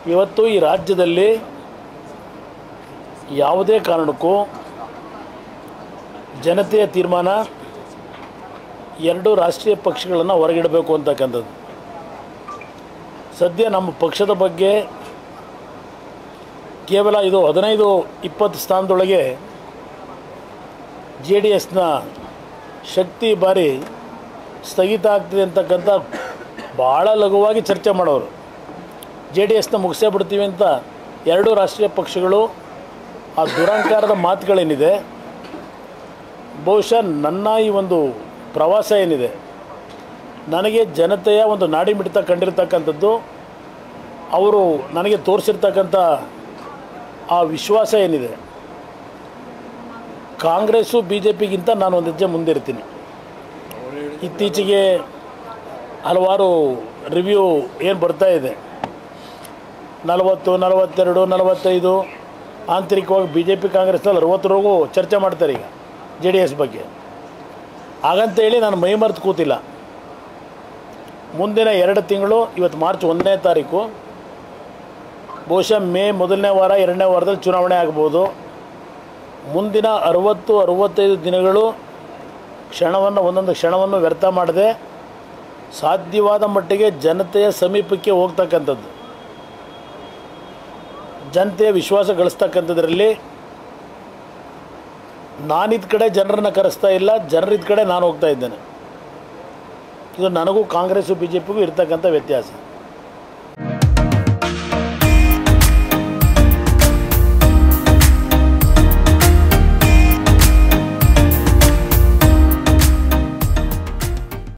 ಇವತ್ತು ಈ ರಾಜ್ಯದಲ್ಲಿ ಯಾವುದೇ ಕಾರಣಕ್ಕೂ ಜನತೆಯ ತೀರ್ಮಾನ ಎರಡು ರಾಷ್ಟ್ರೀಯ ಪಕ್ಷಗಳನ್ನು ಹೊರಗಿಡಬೇಕು ಅಂತಕ್ಕಂಥದ್ದು ಸದ್ಯ ನಮ್ಮ ಪಕ್ಷದ ಬಗ್ಗೆ ಕೇವಲ ಇದು ಹದಿನೈದು ಇಪ್ಪತ್ತು ಸ್ಥಾನದೊಳಗೆ ಜೆ ಡಿ ಎಸ್ನ ಶಕ್ತಿ ಬಾರಿ ಸ್ಥಗಿತ ಆಗ್ತಿದೆ ಅಂತಕ್ಕಂಥ ಭಾಳ ಲಘುವಾಗಿ ಚರ್ಚೆ ಮಾಡೋರು ಜೆ ಡಿ ಎಸ್ನ ಮುಗಿಸೇ ಬಿಡ್ತೀವಿ ಅಂತ ಎರಡೂ ರಾಷ್ಟ್ರೀಯ ಪಕ್ಷಗಳು ಆ ದುರಂಕಾರದ ಮಾತುಗಳೇನಿದೆ ಬಹುಶಃ ನನ್ನ ಈ ಒಂದು ಪ್ರವಾಸ ಏನಿದೆ ನನಗೆ ಜನತೆಯ ಒಂದು ನಾಡಿ ಮಿಡಿತ ಕಂಡಿರ್ತಕ್ಕಂಥದ್ದು ಅವರು ನನಗೆ ತೋರಿಸಿರ್ತಕ್ಕಂಥ ಆ ವಿಶ್ವಾಸ ಏನಿದೆ ಕಾಂಗ್ರೆಸ್ಸು ಬಿ ಜೆ ಪಿಗಿಂತ ನಾನು ಒಂದು ಹೆಜ್ಜೆ ಮುಂದಿರ್ತೀನಿ ಇತ್ತೀಚೆಗೆ ಹಲವಾರು ರಿವ್ಯೂ ಏನು ಬರ್ತಾ ಇದೆ ನಲವತ್ತು ನಲವತ್ತೆರಡು ನಲವತ್ತೈದು ಆಂತರಿಕವಾಗಿ ಬಿ ಜೆ ಪಿ ಕಾಂಗ್ರೆಸ್ನಲ್ಲಿ ಅರವತ್ತರವರೆಗೂ ಚರ್ಚೆ ಮಾಡ್ತಾರೆ ಈಗ ಜೆ ಡಿ ಎಸ್ ಬಗ್ಗೆ ಹಾಗಂತೇಳಿ ನಾನು ಮೈ ಮರೆತು ಕೂತಿಲ್ಲ ಮುಂದಿನ ಎರಡು ತಿಂಗಳು ಇವತ್ತು ಮಾರ್ಚ್ ಒಂದನೇ ತಾರೀಕು ಬಹುಶಃ ಮೇ ಮೊದಲನೇ ವಾರ ಎರಡನೇ ವಾರದಲ್ಲಿ ಚುನಾವಣೆ ಆಗ್ಬೋದು ಮುಂದಿನ ಅರವತ್ತು ಅರವತ್ತೈದು ದಿನಗಳು ಕ್ಷಣವನ್ನು ಒಂದೊಂದು ಕ್ಷಣವನ್ನು ವ್ಯರ್ಥ ಮಾಡದೆ ಸಾಧ್ಯವಾದ ಮಟ್ಟಿಗೆ ಜನತೆಯ ಸಮೀಪಕ್ಕೆ ಹೋಗ್ತಕ್ಕಂಥದ್ದು ಜನತೆಯ ವಿಶ್ವಾಸ ಗಳಿಸ್ತಕ್ಕಂಥದ್ರಲ್ಲಿ ನಾನಿದ್ದ ಕಡೆ ಜನರನ್ನು ಕರೆಸ್ತಾ ಇಲ್ಲ ಜನರಿದ್ದ ಕಡೆ ನಾನು ಹೋಗ್ತಾ ಇದ್ದೇನೆ ಇದು ನನಗೂ ಕಾಂಗ್ರೆಸ್ಸು ಬಿ ಜೆ ಪಿಗೂ ಇರ್ತಕ್ಕಂಥ ವ್ಯತ್ಯಾಸ